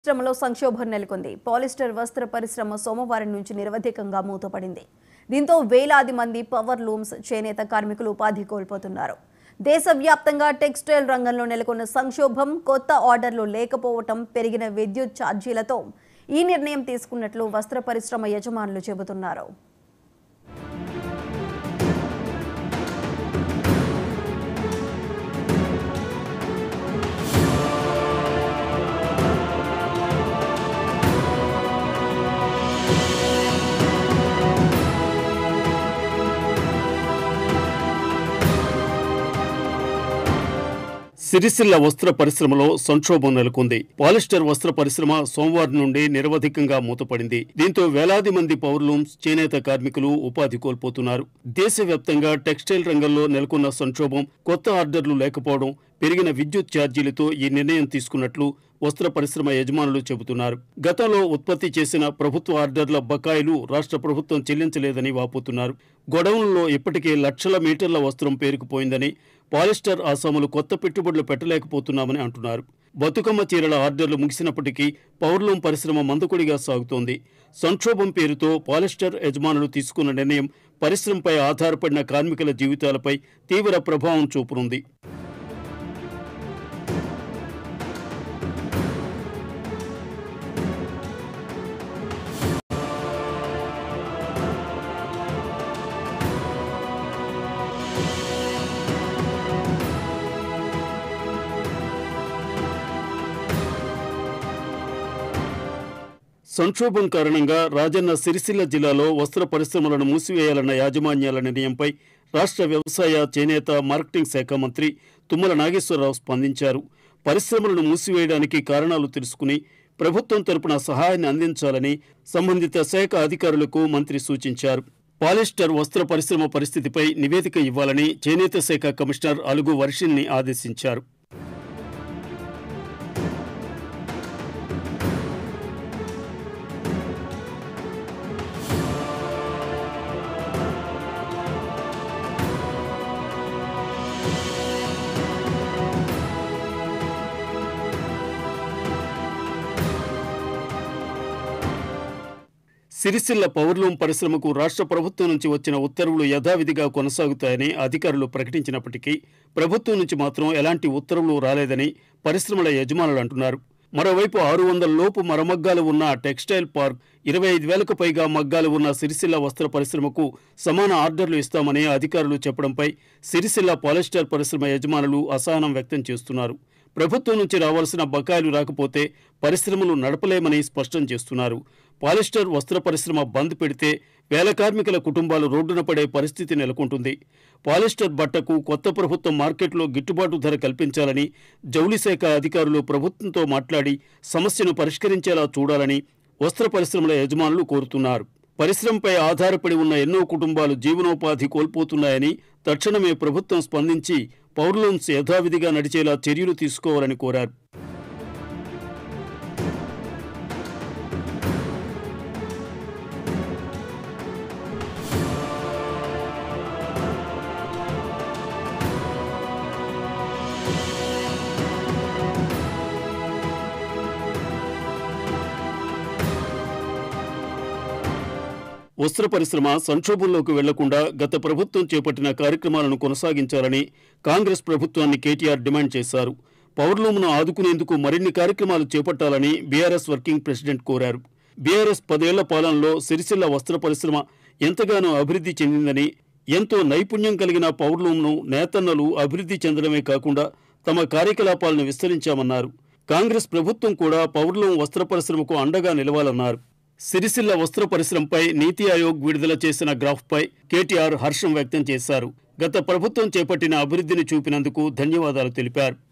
పరిశ్రమలో సంక్షోభం నెలకొంది పాలిస్టర్ వస్త్ర పరిశ్రమ సోమవారం నుంచి నిరవధికంగా మూతపడింది దీంతో వేలాది మంది పవర్ లూమ్స్ చేనేత కార్మికులు ఉపాధి కోల్పోతున్నారు దేశవ్యాప్తంగా టెక్స్టైల్ రంగంలో నెలకొన్న సంక్షోభం కొత్త ఆర్డర్లు లేకపోవటం పెరిగిన విద్యుత్ ఛార్జీలతో ఈ నిర్ణయం తీసుకున్నట్లు వస్త్ర పరిశ్రమ యజమానులు చెబుతున్నారు సిరిసిల్ల వస్త్ర పరిశ్రమలో సంక్షోభం నెలకొంది పాలిస్టర్ వస్త్ర పరిశ్రమ సోమవారం నుండి నిరవధికంగా మూతపడింది దీంతో వేలాది మంది పౌర్లూమ్స్ చేనేత కార్మికులు ఉపాధి కోల్పోతున్నారు దేశవ్యాప్తంగా టెక్స్టైల్ రంగంలో నెలకొన్న సంక్షోభం కొత్త ఆర్డర్లు లేకపోవడం పెరిగిన విద్యుత్ ఛార్జీలతో ఈ నిర్ణయం తీసుకున్నట్లు వస్త్ర పరిశ్రమ యజమానులు చెబుతున్నారు గతంలో ఉత్పత్తి చేసిన ప్రభుత్వ ఆర్డర్ల బకాయిలు రాష్ట్ర ప్రభుత్వం చెల్లించలేదని వాపోతున్నారు గొడౌన్లలో ఇప్పటికే లక్షల మీటర్ల వస్త్రం పేరుకుపోయిందని పాలిస్టర్ ఆసాములు కొత్త పెట్టుబడులు పెట్టలేకపోతున్నామని అంటున్నారు బతుకమ్మ చీరల ఆర్డర్లు ముగిసినప్పటికీ పౌర్లూం పరిశ్రమ మందకొడిగా సాగుతోంది సంక్షోభం పేరుతో పాలిస్టర్ యజమానులు తీసుకున్న నిర్ణయం పరిశ్రమపై ఆధారపడిన కార్మికుల జీవితాలపై తీవ్ర ప్రభావం చూపనుంది సంక్షోభం కారణంగా రాజన్న సిరిసిల్ల జిల్లాలో వస్త్ర పరిశ్రమలను మూసివేయాలన్న యాజమాన్యాల నిర్ణయంపై రాష్ట్ర వ్యవసాయ చేనేత మార్కెటింగ్ శాఖ మంత్రి తుమ్మల నాగేశ్వరరావు స్పందించారు పరిశ్రమలను మూసివేయడానికి కారణాలు తెలుసుకుని ప్రభుత్వం తరపున సహాయాన్ని అందించాలని సంబంధిత శాఖ అధికారులకు మంత్రి సూచించారు పాలిస్టర్ వస్త్ర పరిశ్రమ పరిస్థితిపై నివేదిక ఇవ్వాలని చేనేత శాఖ కమిషనర్ అలుగు వర్షిన్ని ఆదేశించారు సిరిసిల్ల పవర్లూం పరిశ్రమకు రాష్ట్ర ప్రభుత్వం నుంచి వచ్చిన ఉత్తర్వులు యథావిధిగా కొనసాగుతాయని అధికారులు ప్రకటించినప్పటికీ ప్రభుత్వం నుంచి మాత్రం ఎలాంటి ఉత్తర్వులు రాలేదని పరిశ్రమల యజమానులు అంటున్నారు మరోవైపు ఆరు వందల లోపు మరమగ్గాలు ఉన్న టెక్స్టైల్ పార్క్ ఇరవై ఐదు వేలకు పైగా మగ్గాలు ఉన్న సిరిసిల్ల వస్త్ర పరిశ్రమకు సమాన ఆర్డర్లు ఇస్తామని అధికారులు చెప్పడంపై సిరిసిల్ల పాలిస్టర్ పరిశ్రమ యజమానులు అసహనం వ్యక్తం చేస్తున్నారు ప్రభుత్వం నుంచి రావాల్సిన బకాయిలు రాకపోతే పరిశ్రమలు నడపలేమని స్పష్టం చేస్తున్నారు పాలిస్టర్ వస్త్ర పరిశ్రమ బంద్ పెడితే వేల కార్మికుల కుటుంబాలు రోడ్డున పడే పరిస్థితి నెలకొంటుంది పాలిస్టర్ బట్టకు కొత్త ప్రభుత్వం మార్కెట్లో గిట్టుబాటు ధర కల్పించాలని జౌళి శాఖ అధికారులు ప్రభుత్వంతో మాట్లాడి సమస్యను పరిష్కరించేలా చూడాలని వస్త్ర పరిశ్రమల యజమానులు కోరుతున్నారు పరిశ్రమపై ఆధారపడి ఉన్న ఎన్నో కుటుంబాలు జీవనోపాధి కోల్పోతున్నాయని తక్షణమే ప్రభుత్వం స్పందించి పౌర్లూమ్స్ యథావిధిగా నడిచేలా చర్యలు తీసుకోవాలని కోరారు వస్త్ర పరిశ్రమ సంక్షోభంలోకి వెళ్లకుండా గత ప్రభుత్వం చేపట్టిన కార్యక్రమాలను కొనసాగించాలని కాంగ్రెస్ ప్రభుత్వాన్ని కేటీఆర్ డిమాండ్ చేశారు పవర్లూమ్ను ఆదుకునేందుకు మరిన్ని కార్యక్రమాలు చేపట్టాలని బీఆర్ఎస్ వర్కింగ్ ప్రెసిడెంట్ కోరారు బీఆర్ఎస్ పదేళ్ల పాలనలో సిరిసిల్ల వస్త్ర పరిశ్రమ ఎంతగానో అభివృద్ధి చెందిందని ఎంతో నైపుణ్యం కలిగిన పౌర్లూమ్ను నేతన్నలు అభివృద్ధి చెందడమే కాకుండా తమ కార్యకలాపాలను విస్తరించామన్నారు కాంగ్రెస్ ప్రభుత్వం కూడా పౌర్లూం వస్త్ర పరిశ్రమకు అండగా నిలవాలన్నారు సిరిసిల్ల వస్త్ర పరిశ్రమపై నీతి ఆయోగ్ విడుదల చేసిన గ్రాఫ్పై కేటీఆర్ హర్షం వ్యక్తం చేశారు గత ప్రభుత్వం చేపట్టిన అభివృద్ధిని చూపినందుకు ధన్యవాదాలు తెలిపారు